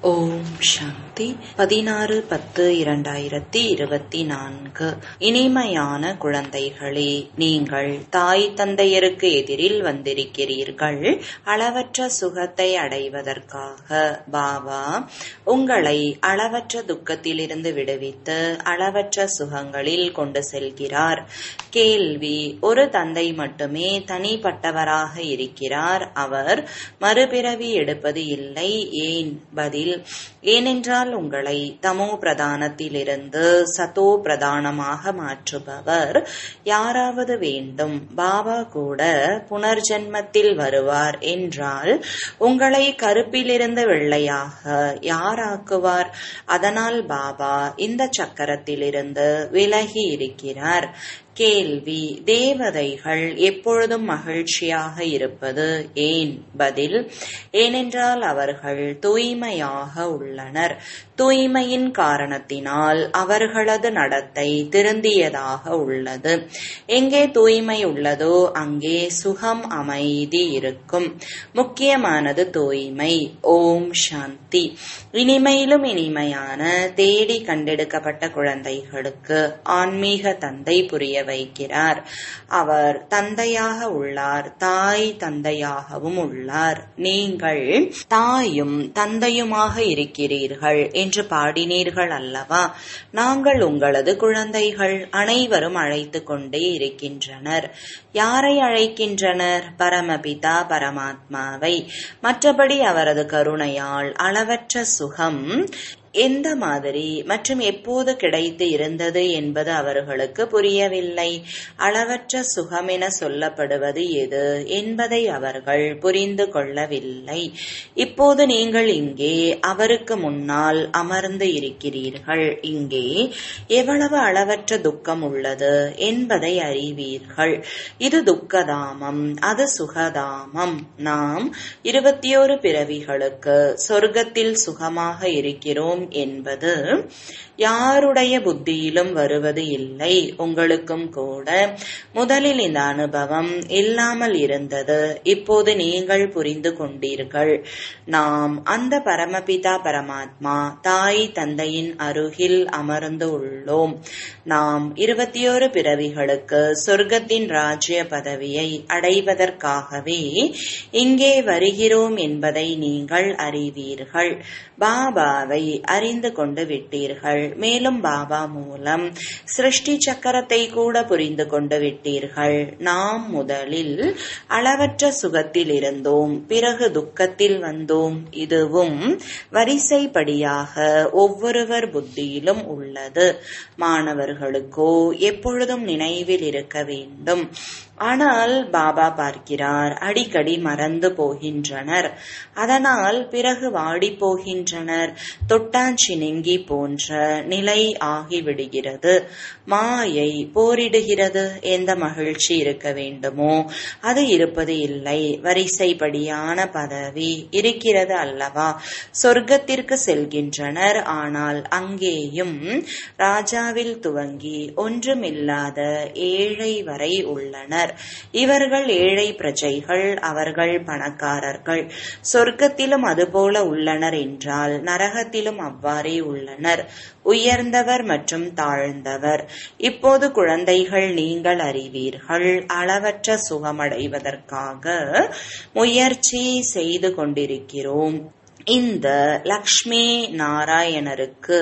ஓம் சாந்தி பதினாறு பத்து இரண்டாயிரத்தி இருபத்தி நான்கு இனிமையான குழந்தைகளே நீங்கள் தாய் தந்தையருக்கு எதிரில் வந்திருக்கிறீர்கள் அளவற்ற சுகத்தை அடைவதற்காக பாபா உங்களை அளவற்ற துக்கத்திலிருந்து விடுவித்து அளவற்ற சுகங்களில் கொண்டு செல்கிறார் கேள்வி ஒரு தந்தை மட்டுமே தனிப்பட்டவராக இருக்கிறார் அவர் மறுபிறவி எடுப்பது இல்லை ஏன் பதில் ஏனென்றால் உங்களை தமோ பிரதானத்திலிருந்து சதோ பிரதானமாக மாற்றுபவர் யாராவது வேண்டும் பாபா கூட புனர்ஜென்மத்தில் வருவார் என்றால் உங்களை கருப்பிலிருந்து வெள்ளையாக யாராக்குவார் அதனால் பாபா இந்த சக்கரத்திலிருந்து விலகி இருக்கிறார் கேள்வி தேவதைகள் எப்பொழுதும் மகிழ்ச்சியாக இருப்பது ஏன் பதில் ஏனென்றால் அவர்கள் தூய்மையாக உள்ளனர் தூய்மையின் காரணத்தினால் அவர்களது நடத்தை திருந்தியதாக உள்ளது எங்கே தூய்மை உள்ளதோ அங்கே சுகம் அமைதி இருக்கும் முக்கியமானது தூய்மை ஓம் சாந்தி இனிமையிலும் இனிமையான தேடி கண்டெடுக்கப்பட்ட குழந்தைகளுக்கு ஆன்மீக தந்தை புரிய வைக்கிறார் அவர் தந்தையாக உள்ளார் தாய் தந்தையாகவும் உள்ளார் நீங்கள் தாயும் தந்தையுமாக இருக்கிறீர்கள் என்று பாடினீர்கள் அல்லவா நாங்கள் உங்களது குழந்தைகள் அனைவரும் அழைத்து கொண்டே இருக்கின்றனர் யாரை அழைக்கின்றனர் பரமபிதா பரமாத்மாவை மற்றபடி அவரது கருணையால் அளவற்ற சுகம் எந்த மாதிரி மற்றும் எப்போது கிடைத்து இருந்தது என்பது அவர்களுக்கு புரியவில்லை அளவற்ற சுகம் என சொல்லப்படுவது எது என்பதை அவர்கள் புரிந்து கொள்ளவில்லை இப்போது நீங்கள் இங்கே அவருக்கு முன்னால் அமர்ந்து இருக்கிறீர்கள் இங்கே எவ்வளவு அளவற்ற துக்கம் உள்ளது என்பதை அறிவீர்கள் இது துக்கதாமம் அது சுகதாமம் நாம் இருபத்தி ஒரு பிறவிகளுக்கு சொர்க்கத்தில் சுகமாக இருக்கிறோம் என்பது யாருடைய புத்தியிலும் வருவது இல்லை உங்களுக்கும் கூட முதலில் இந்த அனுபவம் இல்லாமல் இருந்தது இப்போது நீங்கள் புரிந்து கொண்டீர்கள் நாம் அந்த பரமபிதா பரமாத்மா தாய் தந்தையின் அருகில் அமர்ந்து உள்ளோம் நாம் இருபத்தி ஒரு பிறவிகளுக்கு சொர்க்கத்தின் ராஜ்ய பதவியை அடைவதற்காகவே இங்கே வருகிறோம் என்பதை நீங்கள் அறிவீர்கள் பாபாவை அறிந்து கொண்டு விட்டீர்கள் மேலும் பாபா மூலம் சிருஷ்டி சக்கரத்தை கூட புரிந்து கொண்டு விட்டீர்கள் நாம் முதலில் அளவற்ற சுகத்தில் இருந்தோம் பிறகு துக்கத்தில் வந்தோம் இதுவும் வரிசைப்படியாக ஒவ்வொருவர் புத்தியிலும் உள்ளது மாணவர்களுக்கோ எப்பொழுதும் நினைவில் இருக்க வேண்டும் ஆனால் பாபா பார்க்கிறார் அடிக்கடி மறந்து போகின்றனர் அதனால் பிறகு வாடி போகின்றனர் தொட்டாஞ்சினுங்கி போன்ற நிலை ஆகிவிடுகிறது மாயை போரிடுகிறது எந்த மகிழ்ச்சி இருக்க வேண்டுமோ அது இருப்பது இல்லை வரிசைப்படியான பதவி இருக்கிறது அல்லவா சொர்க்கத்திற்கு செல்கின்றனர் ஆனால் அங்கேயும் ராஜாவில் துவங்கி ஒன்றுமில்லாத ஏழை வரை உள்ளனர் உள்ளனர் இவர்கள் ஏழை பிரஜைகள் அவர்கள் பணக்காரர்கள் சொர்க்கத்திலும் அதுபோல உள்ளனர் என்றால் நரகத்திலும் அவ்வாறே உள்ளனர் உயர்ந்தவர் மற்றும் தாழ்ந்தவர் இப்போது குழந்தைகள் நீங்கள் அறிவீர்கள் அளவற்ற சுகமடைவதற்காக முயற்சி செய்து கொண்டிருக்கிறோம் இந்த லக்ஷ்மி நாராயணருக்கு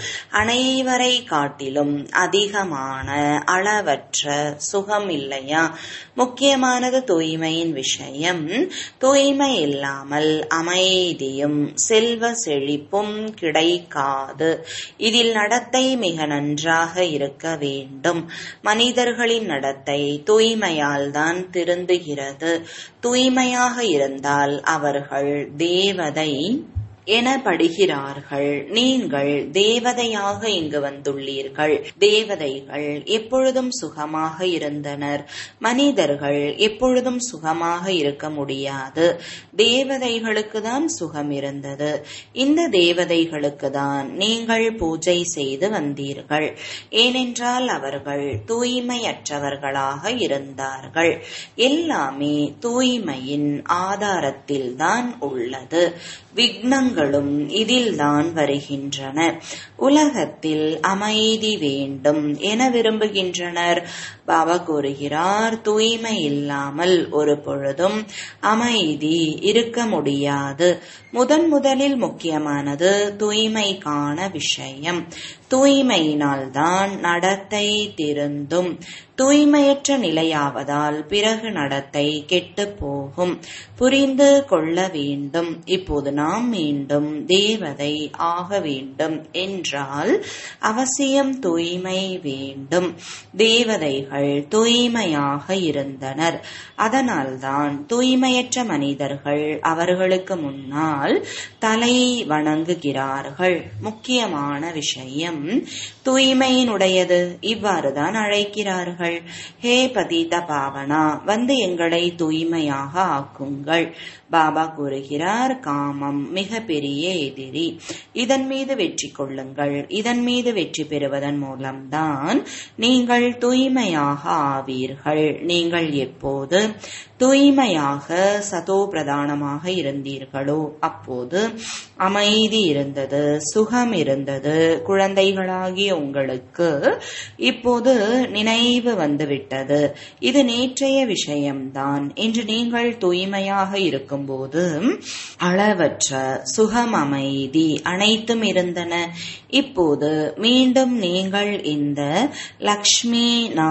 அனைவரை காட்டிலும் அதிகமான அளவற்ற சுகம் இல்லையா முக்கியமானது தூய்மையின் விஷயம் தூய்மை இல்லாமல் அமைதியும் செல்வ செழிப்பும் கிடைக்காது இதில் நடத்தை மிக நன்றாக இருக்க வேண்டும் மனிதர்களின் நடத்தை தூய்மையால் தான் திருந்துகிறது தூய்மையாக இருந்தால் அவர்கள் தேவதை எனப்படுகிறார்கள் நீங்கள் தேவதையாக இங்கு வந்துள்ளீர்கள் தேவதைகள் எப்பொழுதும் சுகமாக இருந்தனர் மனிதர்கள் எப்பொழுதும் சுகமாக இருக்க முடியாது தேவதைகளுக்கு தான் சுகம் இருந்தது இந்த தேவதைகளுக்கு தான் நீங்கள் பூஜை செய்து வந்தீர்கள் ஏனென்றால் அவர்கள் தூய்மையற்றவர்களாக இருந்தார்கள் எல்லாமே தூய்மையின் ஆதாரத்தில்தான் உள்ளது விக்னங்களும் இதில்தான் வருகின்றன உலகத்தில் அமைதி வேண்டும் என விரும்புகின்றனர் பாபா கூறுகிறார் தூய்மை இல்லாமல் ஒரு பொழுதும் அமைதி இருக்க முடியாது முதன் முதலில் முக்கியமானது தூய்மைக்கான விஷயம் தூய்மையினால்தான் நடத்தை திருந்தும் தூய்மையற்ற நிலையாவதால் பிறகு நடத்தை கெட்டு போகும் புரிந்து கொள்ள வேண்டும் இப்போது நாம் மீண்டும் தேவதை ஆக வேண்டும் என்றால் அவசியம் தூய்மை வேண்டும் தேவதைகள் தூய்மையாக இருந்தனர் அதனால்தான் தூய்மையற்ற மனிதர்கள் அவர்களுக்கு முன்னால் தலை வணங்குகிறார்கள் முக்கியமான விஷயம் தூய்மையினுடையது இவ்வாறுதான் அழைக்கிறார்கள் ஹே பதித பாவனா வந்து எங்களை தூய்மையாக ஆக்குங்கள் பாபா கூறுகிறார் காமம் மிக பெரிய எதிரி இதன் மீது வெற்றி கொள்ளுங்கள் இதன் மீது வெற்றி பெறுவதன் மூலம்தான் நீங்கள் தூய்மையாக ஆவீர்கள் நீங்கள் எப்போது தூய்மையாக சதோ பிரதானமாக இருந்தீர்களோ அப்போது அமைதி இருந்தது சுகம் இருந்தது குழந்தைகளாகிய உங்களுக்கு இப்போது நினைவு வந்துவிட்டது இது நேற்றைய விஷயம்தான் இன்று நீங்கள் தூய்மையாக இருக்கும்போது அளவற்ற சுகம் அமைதி அனைத்தும் இருந்தன இப்போது மீண்டும் நீங்கள் இந்த லக்ஷ்மி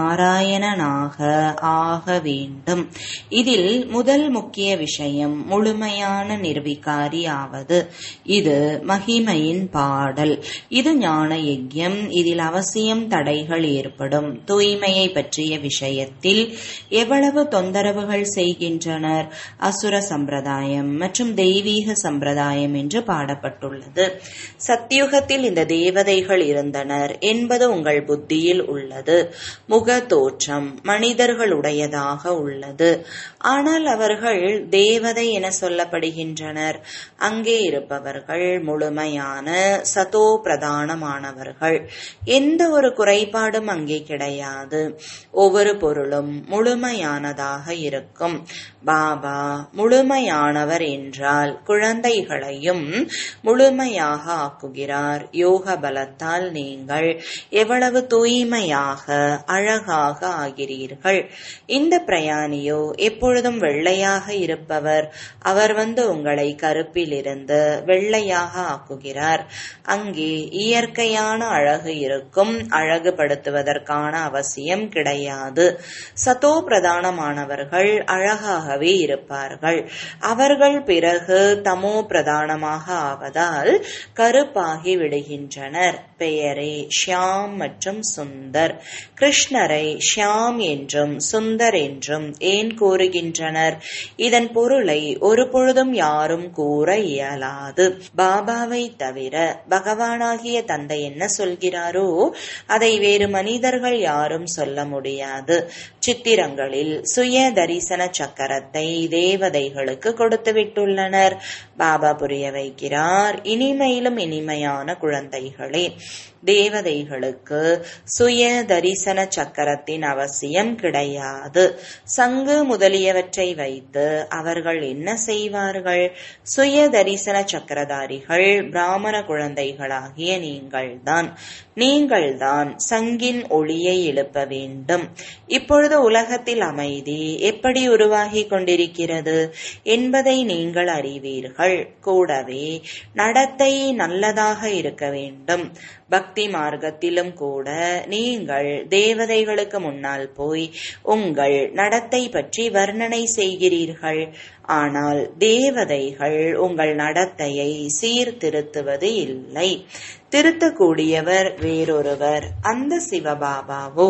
நாராயணனாக ஆக வேண்டும் இதில் முதல் முக்கிய விஷயம் முழுமையான நிர்விகாரி ஆவது இது மகிமையின் பாடல் இது ஞான யஜ்யம் இதில் அவசியம் தடைகள் ஏற்படும் தூய்மையை பற்றிய விஷயத்தில் எவ்வளவு தொந்தரவுகள் செய்கின்றனர் அசுர சம்பிரதாயம் மற்றும் தெய்வீக சம்பிரதாயம் என்று பாடப்பட்டுள்ளது சத்தியுகத்தில் இந்த தேவதைகள் இருந்தனர் என்பது உங்கள் புத்தியில் உள்ளது முக தோற்றம் மனிதர்களுடையதாக உள்ளது ஆனால் அவர்கள் தேவதை என சொல்லப்படுகின்றனர் அங்கே இருப்பவர்கள் முழுமையான சதோ பிரதானமானவர்கள் எந்த ஒரு குறைபாடும் அங்கே கிடையாது ஒவ்வொரு பொருளும் முழுமையானதாக இருக்கும் பாபா முழுமையானவர் என்றால் குழந்தைகளையும் முழுமையாக ஆக்குகிறார் யோக பலத்தால் நீங்கள் எவ்வளவு தூய்மையாக அழகாக ஆகிறீர்கள் இந்த பிரயாணியோ எப்பொழுதும் வெள்ளையாக இருப்பவர் அவர் வந்து உங்களை கருப்பிலிருந்து வெள்ளையாக ஆக்குகிறார் அங்கே இயற்கையான அழகு இருக்கும் அழகுபடுத்துவதற்கான அவசியம் கிடையாது சதோ பிரதானமானவர்கள் அழகாகவே இருப்பார்கள் அவர்கள் பிறகு தமோ பிரதானமாக ஆவதால் கருப்பாகி விடுகின்றனர் பெயரே ஷியாம் மற்றும் சுந்தர் கிருஷ்ணரை ஷியாம் என்றும் சுந்தர் என்றும் ஏன் கூறுகின்றனர் இதன் பொருளை ஒரு பொழுதும் யாரும் கூற இயலாது பாபாவை தவிர பகவானாகிய தந்தை என்ன சொல்கிறாரோ அதை வேறு மனிதர்கள் யாரும் சொல்ல முடியாது சித்திரங்களில் சுய தரிசன சக்கரத்தை தேவதைகளுக்கு கொடுத்து விட்டுள்ளனர் பாபா புரிய வைக்கிறார் இனிமையிலும் இனிமையான குழந்தைகளே தேவதைகளுக்கு சுய தரிசன சக்கரத்தின் அவசியம் கிடையாது சங்கு முதலியவற்றை வைத்து அவர்கள் என்ன செய்வார்கள் சுய தரிசன சக்கரதாரிகள் பிராமண குழந்தைகளாகிய நீங்கள்தான் நீங்கள்தான் சங்கின் ஒளியை எழுப்ப வேண்டும் இப்பொழுது உலகத்தில் அமைதி எப்படி உருவாகி கொண்டிருக்கிறது என்பதை நீங்கள் அறிவீர்கள் கூடவே நடத்தை நல்லதாக இருக்க வேண்டும் பக்தி மார்க்கத்திலும் கூட நீங்கள் தேவதைகளுக்கு முன்னால் போய் உங்கள் நடத்தை பற்றி வர்ணனை செய்கிறீர்கள் ஆனால் தேவதைகள் உங்கள் நடத்தையை சீர்திருத்துவது இல்லை திருத்தக்கூடியவர் வேறொருவர் அந்த சிவபாபாவோ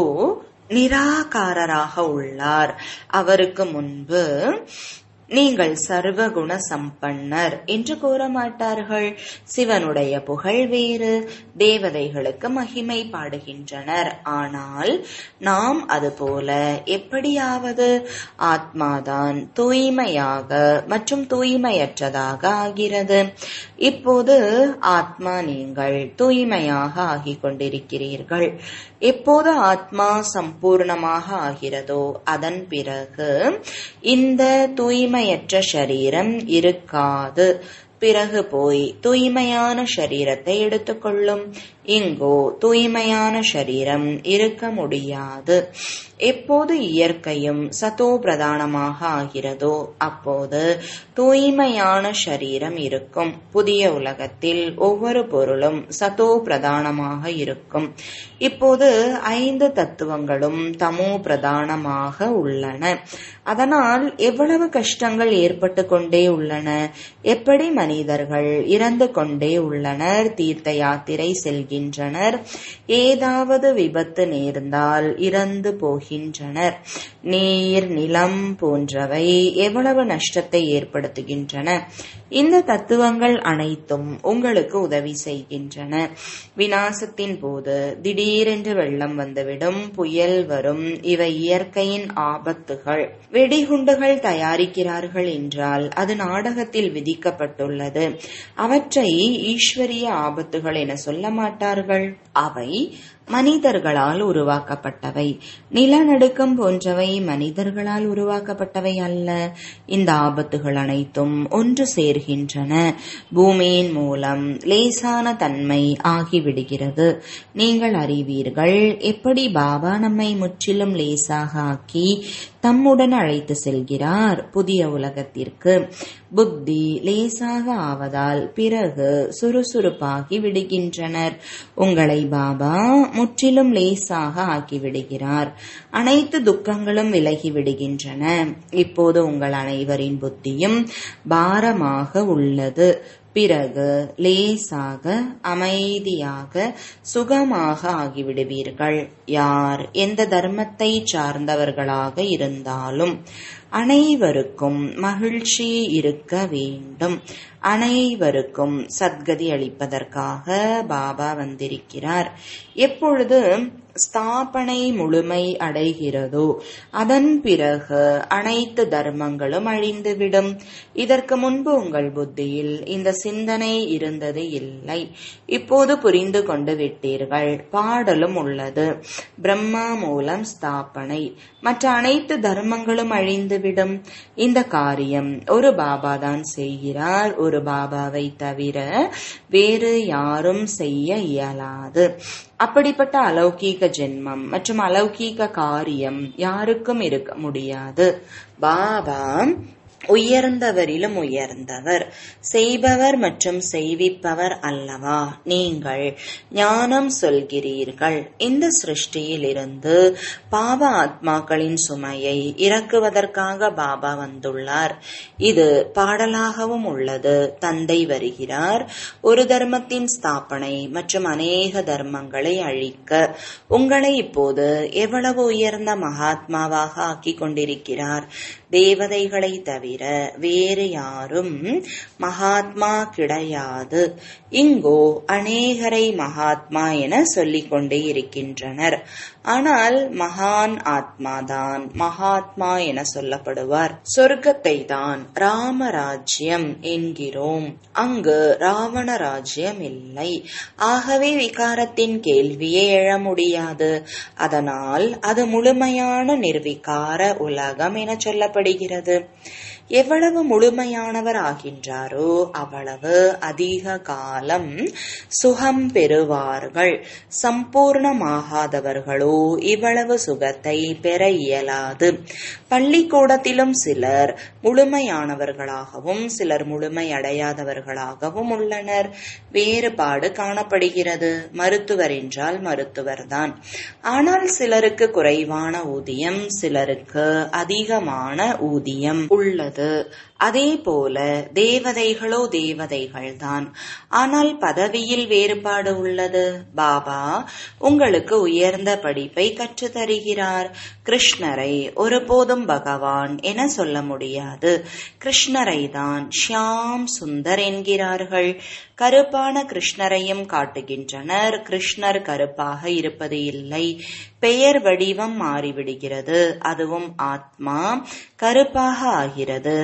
நிராகாரராக உள்ளார் அவருக்கு முன்பு நீங்கள் சர்வகுண சம்பன்னர் என்று கூற மாட்டார்கள் சிவனுடைய புகழ் வேறு தேவதைகளுக்கு மகிமை பாடுகின்றனர் ஆனால் நாம் அதுபோல எப்படியாவது ஆத்மாதான் தூய்மையாக மற்றும் தூய்மையற்றதாக ஆகிறது இப்போது ஆத்மா நீங்கள் தூய்மையாக ஆகிக் கொண்டிருக்கிறீர்கள் எப்போது ஆத்மா சம்பூர்ணமாக ஆகிறதோ அதன் பிறகு இந்த தூய்மையற்ற சரீரம் இருக்காது பிறகு போய் தூய்மையான சரீரத்தை எடுத்துக்கொள்ளும் இங்கோ தூய்மையான சரீரம் இருக்க முடியாது எப்போது இயற்கையும் சதோ பிரதானமாக ஆகிறதோ அப்போது தூய்மையான சரீரம் இருக்கும் புதிய உலகத்தில் ஒவ்வொரு பொருளும் சதோ பிரதானமாக இருக்கும் இப்போது ஐந்து தத்துவங்களும் தமோ பிரதானமாக உள்ளன அதனால் எவ்வளவு கஷ்டங்கள் ஏற்பட்டு கொண்டே உள்ளன எப்படி மனிதர்கள் இறந்து கொண்டே உள்ளனர் தீர்த்த யாத்திரை செல்கின்றனர் ஏதாவது விபத்து நேர்ந்தால் இறந்து போகின்றனர் நீர் நிலம் போன்றவை எவ்வளவு நஷ்டத்தை ஏற்படுத்துகின்றன இந்த தத்துவங்கள் அனைத்தும் உங்களுக்கு உதவி செய்கின்றன வினாசத்தின் போது திடீரென்று வெள்ளம் வந்துவிடும் புயல் வரும் இவை இயற்கையின் ஆபத்துகள் வெடிகுண்டுகள் தயாரிக்கிறார்கள் என்றால் அது நாடகத்தில் விதிக்கப்பட்டுள்ளது அவற்றை ஈஸ்வரிய ஆபத்துகள் என சொல்ல மாட்டார்கள் அவை மனிதர்களால் உருவாக்கப்பட்டவை நிலநடுக்கம் போன்றவை மனிதர்களால் உருவாக்கப்பட்டவை அல்ல இந்த ஆபத்துகள் அனைத்தும் ஒன்று சேர்கின்றன பூமியின் மூலம் லேசான தன்மை ஆகிவிடுகிறது நீங்கள் அறிவீர்கள் எப்படி பாபா நம்மை முற்றிலும் லேசாக ஆக்கி தம்முடன் அழைத்து செல்கிறார் புதிய உலகத்திற்கு புத்தி லேசாக ஆவதால் பிறகு சுறுசுறுப்பாகி விடுகின்றனர் உங்களை பாபா முற்றிலும் லேசாக ஆக்கிவிடுகிறார் அனைத்து துக்கங்களும் விலகி விடுகின்றன இப்போது உங்கள் அனைவரின் புத்தியும் பாரமாக உள்ளது பிறகு லேசாக அமைதியாக சுகமாக ஆகிவிடுவீர்கள் யார் எந்த தர்மத்தை சார்ந்தவர்களாக இருந்தாலும் அனைவருக்கும் மகிழ்ச்சி இருக்க வேண்டும் அனைவருக்கும் சத்கதி அளிப்பதற்காக பாபா வந்திருக்கிறார் எப்பொழுது ஸ்தாபனை முழுமை அடைகிறதோ அதன் பிறகு அனைத்து தர்மங்களும் அழிந்துவிடும் இதற்கு முன்பு உங்கள் புத்தியில் இந்த சிந்தனை இருந்தது இல்லை இப்போது புரிந்து கொண்டு விட்டீர்கள் பாடலும் உள்ளது பிரம்மா மூலம் ஸ்தாபனை மற்ற அனைத்து தர்மங்களும் அழிந்துவிடும் இந்த காரியம் ஒரு பாபா தான் செய்கிறார் ஒரு பாபாவை தவிர வேறு யாரும் செய்ய இயலாது அப்படிப்பட்ட அலௌகீக ஜென்மம் மற்றும் அலௌகீக காரியம் யாருக்கும் இருக்க முடியாது பாபா உயர்ந்தவரிலும் உயர்ந்தவர் செய்பவர் மற்றும் செய்விப்பவர் அல்லவா நீங்கள் ஞானம் சொல்கிறீர்கள் இந்த சிருஷ்டியில் இருந்து பாவ ஆத்மாக்களின் சுமையை இறக்குவதற்காக பாபா வந்துள்ளார் இது பாடலாகவும் உள்ளது தந்தை வருகிறார் ஒரு தர்மத்தின் ஸ்தாபனை மற்றும் அநேக தர்மங்களை அழிக்க உங்களை இப்போது எவ்வளவு உயர்ந்த மகாத்மாவாக ஆக்கிக் கொண்டிருக்கிறார் தேவதைகளை தவிர வேறு யாரும் மகாத்மா கிடையாது இங்கோ அநேகரை மகாத்மா என சொல்லிக் கொண்டே இருக்கின்றனர் ஆனால் மகான் ஆத்மாதான் மகாத்மா என சொல்லப்படுவார் சொர்க்கத்தை தான் ராமராஜ்யம் என்கிறோம் அங்கு ராவண ராஜ்யம் இல்லை ஆகவே விகாரத்தின் கேள்வியே எழ முடியாது அதனால் அது முழுமையான நிர்விகார உலகம் என சொல்லப்படுகிறது எவ்வளவு முழுமையானவர் ஆகின்றாரோ அவ்வளவு அதிக காலம் சுகம் பெறுவார்கள் சம்பூர்ணமாகாதவர்களோ இவ்வளவு சுகத்தை பெற இயலாது பள்ளிக்கூடத்திலும் சிலர் முழுமையானவர்களாகவும் சிலர் முழுமை அடையாதவர்களாகவும் உள்ளனர் வேறுபாடு காணப்படுகிறது மருத்துவர் என்றால் மருத்துவர்தான் ஆனால் சிலருக்கு குறைவான ஊதியம் சிலருக்கு அதிகமான ஊதியம் உள்ளது அதே போல தேவதைகளோ தேவதைகள்தான் ஆனால் பதவியில் வேறுபாடு உள்ளது பாபா உங்களுக்கு உயர்ந்த படிப்பை கற்றுத் தருகிறார் கிருஷ்ணரை ஒருபோதும் பகவான் என சொல்ல முடியாது கிருஷ்ணரை தான் ஷியாம் சுந்தர் என்கிறார்கள் கருப்பான கிருஷ்ணரையும் காட்டுகின்றனர் கிருஷ்ணர் கருப்பாக இருப்பது இல்லை பெயர் வடிவம் மாறிவிடுகிறது அதுவும் ஆத்மா கருப்பாக ஆகிறது வெவ்வேறு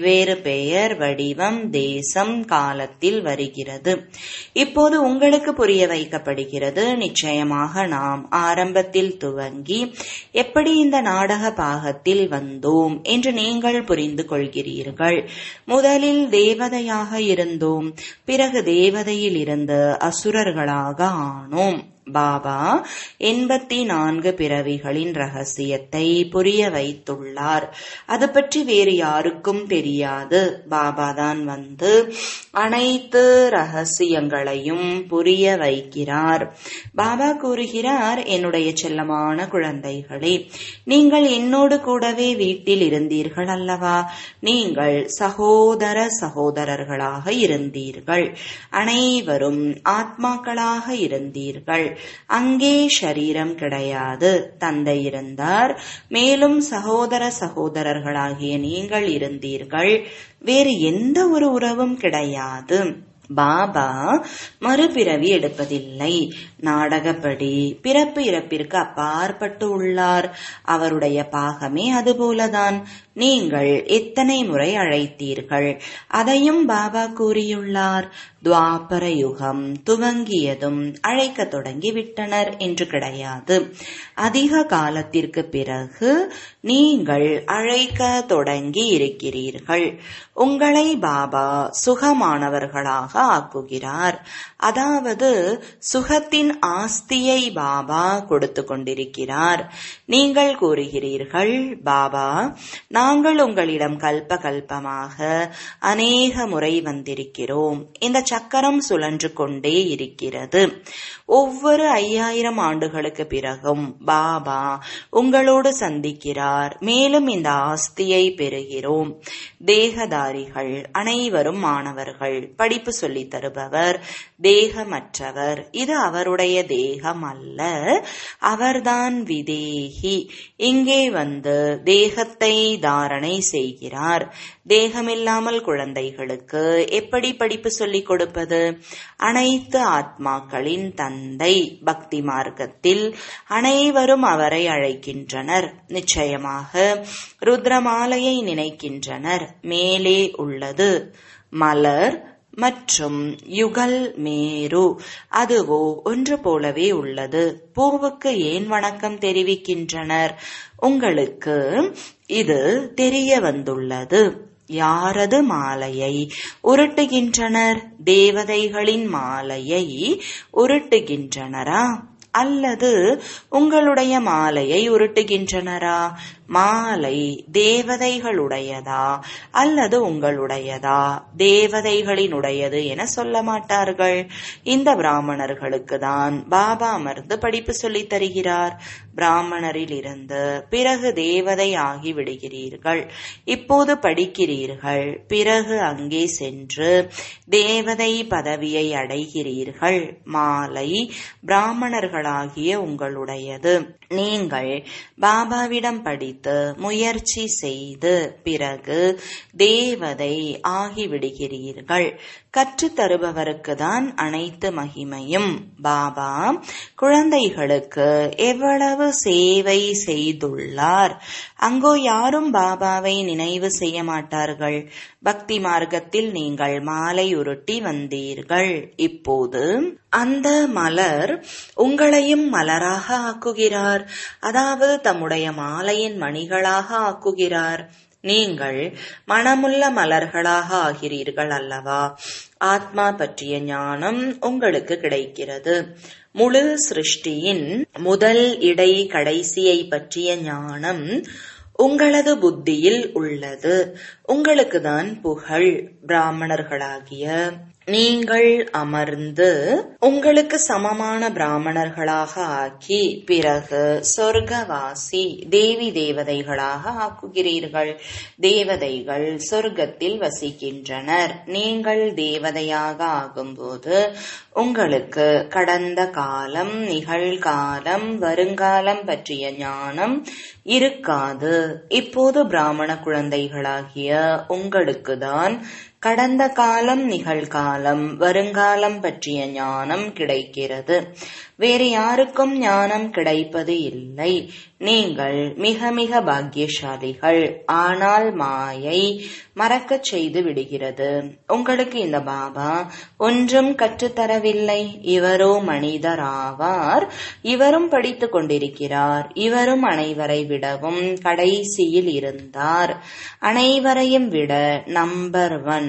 வெவ்வேறு பெயர் வடிவம் தேசம் காலத்தில் வருகிறது இப்போது உங்களுக்கு புரிய வைக்கப்படுகிறது நிச்சயமாக நாம் ஆரம்பத்தில் துவங்கி எப்படி இந்த நாடக பாகத்தில் வந்தோம் என்று நீங்கள் புரிந்து கொள்கிறீர்கள் முதலில் தேவதையாக இருந்தோம் பிறகு தேவதையில் இருந்து அசுரர்களாக ஆனோம் பாபா எண்பத்தி நான்கு பிறவிகளின் ரகசியத்தை புரிய வைத்துள்ளார் அது பற்றி வேறு யாருக்கும் தெரியாது பாபா தான் வந்து அனைத்து ரகசியங்களையும் புரிய வைக்கிறார் பாபா கூறுகிறார் என்னுடைய செல்லமான குழந்தைகளே நீங்கள் என்னோடு கூடவே வீட்டில் இருந்தீர்கள் அல்லவா நீங்கள் சகோதர சகோதரர்களாக இருந்தீர்கள் அனைவரும் ஆத்மாக்களாக இருந்தீர்கள் அங்கே ஷரீரம் கிடையாது தந்தை இருந்தார் மேலும் சகோதர சகோதரர்களாகிய நீங்கள் இருந்தீர்கள் வேறு எந்த ஒரு உறவும் கிடையாது பாபா மறுபிறவி எடுப்பதில்லை நாடகப்படி பிறப்பு இறப்பிற்கு அப்பாற்பட்டு உள்ளார் அவருடைய பாகமே அதுபோலதான் நீங்கள் எத்தனை முறை அழைத்தீர்கள் அதையும் பாபா கூறியுள்ளார் துவாபர யுகம் துவங்கியதும் அழைக்க தொடங்கி விட்டனர் என்று கிடையாது அதிக காலத்திற்கு பிறகு நீங்கள் அழைக்க தொடங்கி இருக்கிறீர்கள் உங்களை பாபா சுகமானவர்களாக ஆக்குகிறார் அதாவது சுகத்தின் ஆஸ்தியை பாபா கொடுத்து கொண்டிருக்கிறார் நீங்கள் கூறுகிறீர்கள் பாபா நாங்கள் உங்களிடம் கல்ப கல்பமாக அநேக முறை வந்திருக்கிறோம் இந்த சக்கரம் சுழன்று கொண்டே இருக்கிறது ஒவ்வொரு ஐயாயிரம் ஆண்டுகளுக்கு பிறகும் பாபா உங்களோடு சந்திக்கிறார் மேலும் இந்த ஆஸ்தியை பெறுகிறோம் தேகதாரிகள் அனைவரும் மாணவர்கள் படிப்பு சொல்லித் தருபவர் தேகமற்றவர் இது அவருடைய தேகம் அல்ல அவர்தான் விதேகி இங்கே வந்து தேகத்தை தாரணை செய்கிறார் தேகமில்லாமல் குழந்தைகளுக்கு எப்படி படிப்பு சொல்லிக் கொடுப்பது அனைத்து ஆத்மாக்களின் தந்தை பக்தி மார்க்கத்தில் அனைவரும் அவரை அழைக்கின்றனர் நிச்சயமாக ருத்ரமாலையை நினைக்கின்றனர் மேலே உள்ளது மலர் மற்றும் யுகல் மேரு அதுவோ ஒன்று போலவே உள்ளது பூவுக்கு ஏன் வணக்கம் தெரிவிக்கின்றனர் உங்களுக்கு இது தெரிய வந்துள்ளது யாரது மாலையை உருட்டுகின்றனர் தேவதைகளின் மாலையை உருட்டுகின்றனரா அல்லது உங்களுடைய மாலையை உருட்டுகின்றனரா மாலை தேவதைகளுடையதா அல்லது உங்களுடையதா தேவதைகளினுடையது என சொல்ல மாட்டார்கள் இந்த பிராமணர்களுக்கு தான் பாபா அமர்ந்து படிப்பு சொல்லித் தருகிறார் பிராமணரில் இருந்து பிறகு தேவதை ஆகி விடுகிறீர்கள் இப்போது படிக்கிறீர்கள் பிறகு அங்கே சென்று தேவதை பதவியை அடைகிறீர்கள் மாலை பிராமணர்களாகிய உங்களுடையது நீங்கள் பாபாவிடம் படித்து முயற்சி செய்து பிறகு தேவதை ஆகிவிடுகிறீர்கள் கற்றுத் தருபவருக்கு தான் அனைத்து மகிமையும் பாபா குழந்தைகளுக்கு எவ்வளவு சேவை செய்துள்ளார் அங்கோ யாரும் பாபாவை நினைவு செய்ய மாட்டார்கள் பக்தி மார்க்கத்தில் நீங்கள் மாலை உருட்டி வந்தீர்கள் இப்போது அந்த மலர் உங்களையும் மலராக ஆக்குகிறார் அதாவது தம்முடைய மாலையின் மணிகளாக ஆக்குகிறார் நீங்கள் மனமுள்ள மலர்களாக ஆகிறீர்கள் அல்லவா ஆத்மா பற்றிய ஞானம் உங்களுக்கு கிடைக்கிறது முழு சிருஷ்டியின் முதல் இடை கடைசியை பற்றிய ஞானம் உங்களது புத்தியில் உள்ளது உங்களுக்கு தான் புகழ் பிராமணர்களாகிய நீங்கள் அமர்ந்து உங்களுக்கு சமமான பிராமணர்களாக ஆக்கி பிறகு சொர்க்கவாசி தேவி தேவதைகளாக ஆக்குகிறீர்கள் தேவதைகள் சொர்க்கத்தில் வசிக்கின்றனர் நீங்கள் தேவதையாக ஆகும்போது உங்களுக்கு கடந்த காலம் நிகழ்காலம் வருங்காலம் பற்றிய ஞானம் இருக்காது இப்போது பிராமண குழந்தைகளாகிய உங்களுக்கு தான் கடந்த காலம் நிகழ்காலம் வருங்காலம் பற்றிய ஞானம் கிடைக்கிறது வேறு யாருக்கும் ஞானம் கிடைப்பது இல்லை நீங்கள் மிக மிக பாக்கியசாலிகள் ஆனால் மாயை மறக்கச் செய்து விடுகிறது உங்களுக்கு இந்த பாபா ஒன்றும் கற்றுத்தரவில்லை இவரோ மனிதர் ஆவார் இவரும் படித்துக் கொண்டிருக்கிறார் இவரும் அனைவரை விடவும் கடைசியில் இருந்தார் அனைவரையும் விட நம்பர் ஒன்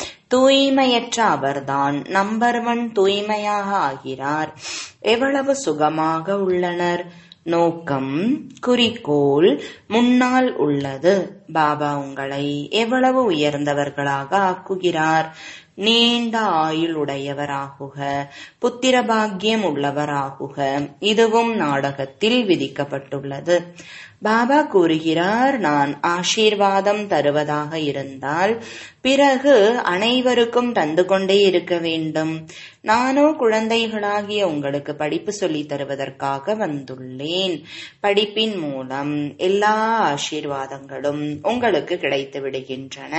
தூய்மையற்ற அவர்தான் நம்பர் ஒன் தூய்மையாக ஆகிறார் எவ்வளவு சுகமாக உள்ளனர் நோக்கம் குறிக்கோள் முன்னால் உள்ளது பாபா உங்களை எவ்வளவு உயர்ந்தவர்களாக ஆக்குகிறார் நீண்ட ஆயுள் உடையவராகுக புத்திர பாக்கியம் உள்ளவராகுக இதுவும் நாடகத்தில் விதிக்கப்பட்டுள்ளது பாபா கூறுகிறார் நான் ஆசீர்வாதம் தருவதாக இருந்தால் பிறகு அனைவருக்கும் தந்து கொண்டே இருக்க வேண்டும் நானோ குழந்தைகளாகிய உங்களுக்கு படிப்பு சொல்லித் தருவதற்காக வந்துள்ளேன் படிப்பின் மூலம் எல்லா ஆசீர்வாதங்களும் உங்களுக்கு கிடைத்து விடுகின்றன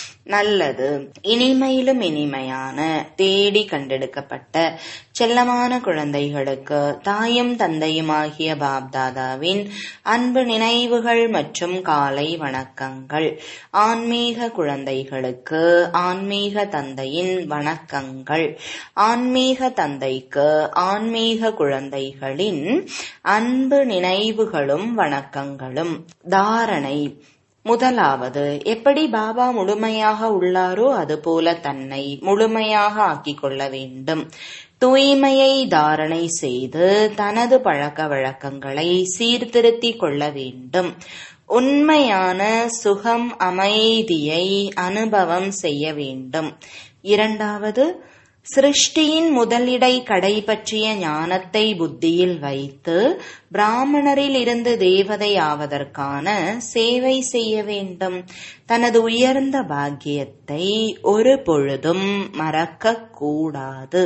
நல்லது இனிமையிலும் இனிமையான தேடி கண்டெடுக்கப்பட்ட செல்லமான குழந்தைகளுக்கு தாயும் தந்தையுமாகிய பாப்தாதாவின் அன்பு நினைவுகள் மற்றும் காலை வணக்கங்கள் ஆன்மீக குழந்தைகளுக்கு ஆன்மீக தந்தையின் வணக்கங்கள் ஆன்மீக தந்தைக்கு ஆன்மீக குழந்தைகளின் அன்பு நினைவுகளும் வணக்கங்களும் தாரணை முதலாவது எப்படி பாபா முழுமையாக உள்ளாரோ அதுபோல தன்னை முழுமையாக ஆக்கிக் கொள்ள வேண்டும் தூய்மையை தாரணை செய்து தனது பழக்க வழக்கங்களை சீர்திருத்திக் கொள்ள வேண்டும் உண்மையான சுகம் அமைதியை அனுபவம் செய்ய வேண்டும் இரண்டாவது சிருஷ்டியின் முதலிடை கடை பற்றிய ஞானத்தை புத்தியில் வைத்து பிராமணரில் இருந்து தேவதை ஆவதற்கான சேவை செய்ய வேண்டும் தனது உயர்ந்த பாக்கியத்தை ஒரு பொழுதும் மறக்க கூடாது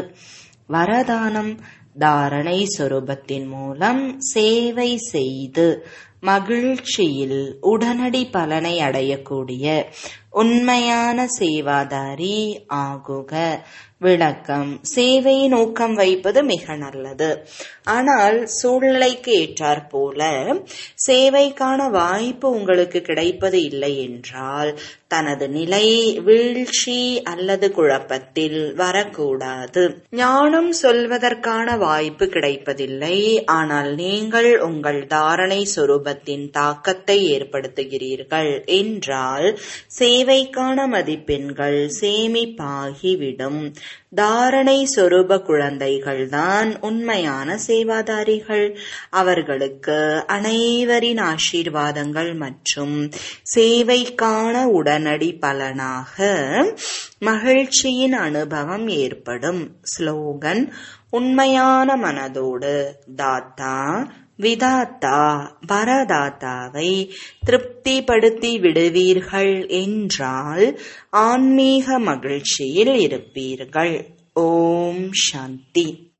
வரதானம் தாரணை சொரூபத்தின் மூலம் சேவை செய்து மகிழ்ச்சியில் உடனடி பலனை அடையக்கூடிய உண்மையான சேவாதாரி ஆகுக விளக்கம் சேவை நோக்கம் வைப்பது மிக நல்லது ஆனால் சூழ்நிலைக்கு ஏற்றாற் போல சேவைக்கான வாய்ப்பு உங்களுக்கு கிடைப்பது இல்லை என்றால் தனது நிலை வீழ்ச்சி அல்லது குழப்பத்தில் வரக்கூடாது ஞானம் சொல்வதற்கான வாய்ப்பு கிடைப்பதில்லை ஆனால் நீங்கள் உங்கள் தாரணை சொரூபத்தின் தாக்கத்தை ஏற்படுத்துகிறீர்கள் என்றால் சேவைக்கான மதிப்பெண்கள் சேமிப்பாகிவிடும் தாரணை சொரூப குழந்தைகள்தான் உண்மையான சேவாதாரிகள் அவர்களுக்கு அனைவரின் ஆசீர்வாதங்கள் மற்றும் சேவைக்கான உடனடி பலனாக மகிழ்ச்சியின் அனுபவம் ஏற்படும் ஸ்லோகன் உண்மையான மனதோடு தாத்தா விதாத்தா பரதாத்தாவை திருப்திப்படுத்தி விடுவீர்கள் என்றால் ஆன்மீக மகிழ்ச்சியில் இருப்பீர்கள் ஓம் சாந்தி